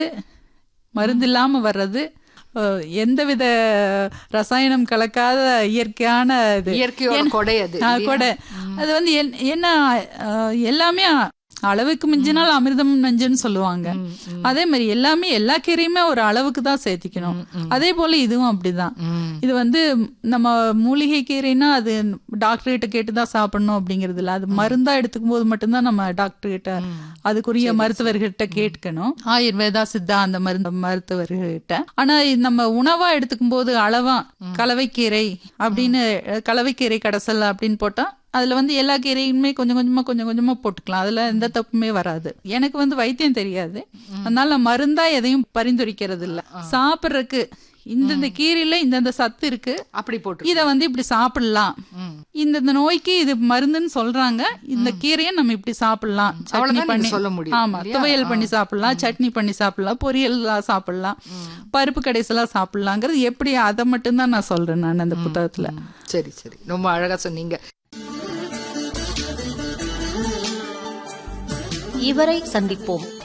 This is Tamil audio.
மருந்து இல்லாம வர்றது அஹ், எந்தவித ரசாயனம் கலக்காத இயற்கையான இது இயற்கையோட கொடை அது ஆ, கொடை அது வந்து என்- என்ன அஹ், எல்லாமே அளவுக்கு மிஞ்சினால் அமிர்தம் நஞ்சுன்னு சொல்லுவாங்க அதே மாதிரி எல்லாமே எல்லா கீரையுமே ஒரு அளவுக்கு தான் சேர்த்திக்கணும் அதே போல இதுவும் அப்படிதான் இது வந்து நம்ம மூலிகை கீரைனா அது டாக்டர் கிட்ட கேட்டு தான் சாப்பிடணும் அப்படிங்கிறது இல்ல அது மருந்தா எடுத்துக்கும் போது மட்டும்தான் நம்ம டாக்டர் கிட்ட அதுக்குரிய மருத்துவர்கிட்ட கேட்கணும் ஆயுர்வேதா சித்தா அந்த மருந்து மருத்துவர்கிட்ட ஆனா இது நம்ம உணவா எடுத்துக்கும் போது அளவா கலவைக்கீரை அப்படின்னு கலவைக்கீரை கடைசல் அப்படின்னு போட்டா அதுல வந்து எல்லா கீரையுமே கொஞ்சம் கொஞ்சமா கொஞ்சம் கொஞ்சமா போட்டுக்கலாம் அதுல எந்த தப்புமே வராது எனக்கு வந்து வைத்தியம் தெரியாது அதனால நான் மருந்தா எதையும் பரிந்துரைக்கிறது இல்ல சாப்பிட்றதுக்கு இந்தந்த கீரையில இந்தந்த சத்து இருக்கு அப்படி போட்டு இத வந்து இப்படி சாப்பிடலாம் இந்தந்த நோய்க்கு இது மருந்துன்னு சொல்றாங்க இந்த கீரையை நம்ம இப்படி சாப்பிடலாம் சட்னி அவ்வளவுதான் நீங்க பண்ணி சொல்ல முடியும், ஆமா இல்லையா? துவையல் பண்ணி சாப்பிடலாம் சட்னி பண்ணி சாப்பிடலாம் பொரியல் சாப்பிடலாம் பருப்பு கடைசெல்லாம் சாப்பிடலாங்கிறது எப்படி அதை மட்டும்தான் நான் சொல்றேன் நான் அந்த புத்தகத்துல சரி சரி ரொம்ப அழகா சொன்னீங்க இவரை சந்திப்போம்